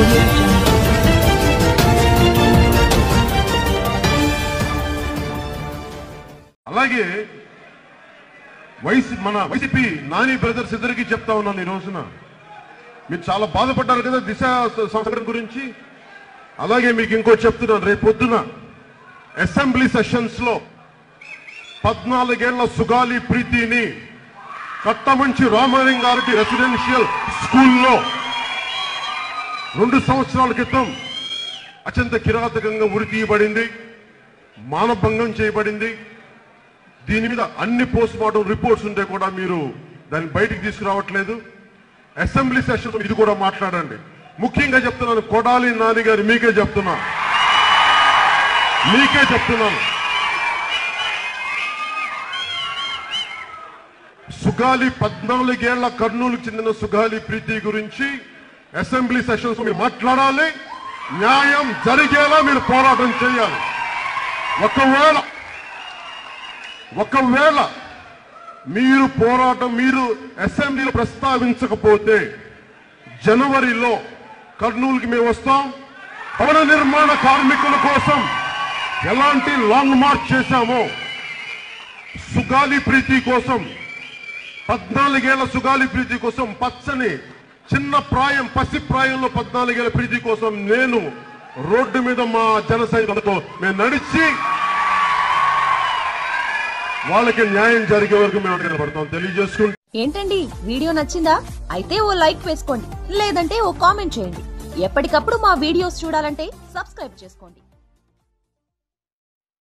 audio jungle. అలాగే వైసీ మన YCP Nani brothers ఇద్దరికి చెప్తా ఉన్నాను ఈ రోజున మీరు చాలా బాధపడ్డారు కదా దిశ సంఘటన గురించి అలాగే మీకు ఇంకో చెప్తున్నాను రేపు పొద్దున అసెంబ్లీ సెషన్స్ లో పద్నాలుగేళ్ల సుగాలి ప్రీతిని కట్టమంచి రామాలింగారెడ్డి రెసిడెన్షియల్ స్కూల్లో రెండు సంవత్సరాల క్రితం అత్యంత కిరాతకంగా ఉరి తీయబడింది మానభంగం చేయబడింది దీని మీద అన్ని పోస్ట్ మార్టం రిపోర్ట్స్ ఉంటే కూడా మీరు దాన్ని బయటికి తీసుకురావట్లేదు అసెంబ్లీ సెషన్ ఇది కూడా మాట్లాడండి ముఖ్యంగా చెప్తున్నాను కొడాలి నాని గారు మీకే చెప్తున్నా మీకే చెప్తున్నాను సుగాలి పద్నాలుగేళ్ల కర్నూలుకు చెందిన సుగాలి ప్రీతి గురించి అసెంబ్లీ సెషన్స్ మీరు మాట్లాడాలి న్యాయం జరిగేలా మీరు పోరాటం చేయాలి ఒకవేళ ఒకవేళ మీరు పోరాటం మీరు అసెంబ్లీలో ప్రస్తావించకపోతే జనవరిలో కర్నూలుకి మేము వస్తాం భవన నిర్మాణ కార్మికుల కోసం ఎలాంటి లాంగ్ మార్చ్ చేశామో సుగాలి ప్రీతి కోసం పద్నాలుగేళ్ల సుగాలి ప్రీతి కోసం పచ్చని చిన్న ప్రాయం పసి ప్రాయంలో పద్నాలుగేళ్ల ప్రీతి కోసం నేను రోడ్డు మీద మా జన సైనికులతో మేము నడిచి వాళ్ళకి న్యాయం జరిగే వరకు మేము అక్కడ నిలబడతాం తెలియజేసుకుంటూ ఏంటండి వీడియో నచ్చిందా అయితే ఓ లైక్ వేసుకోండి లేదంటే ఓ కామెంట్ చేయండి ఎప్పటికప్పుడు మా వీడియోస్ చూడాలంటే సబ్స్క్రైబ్ చేసుకోండి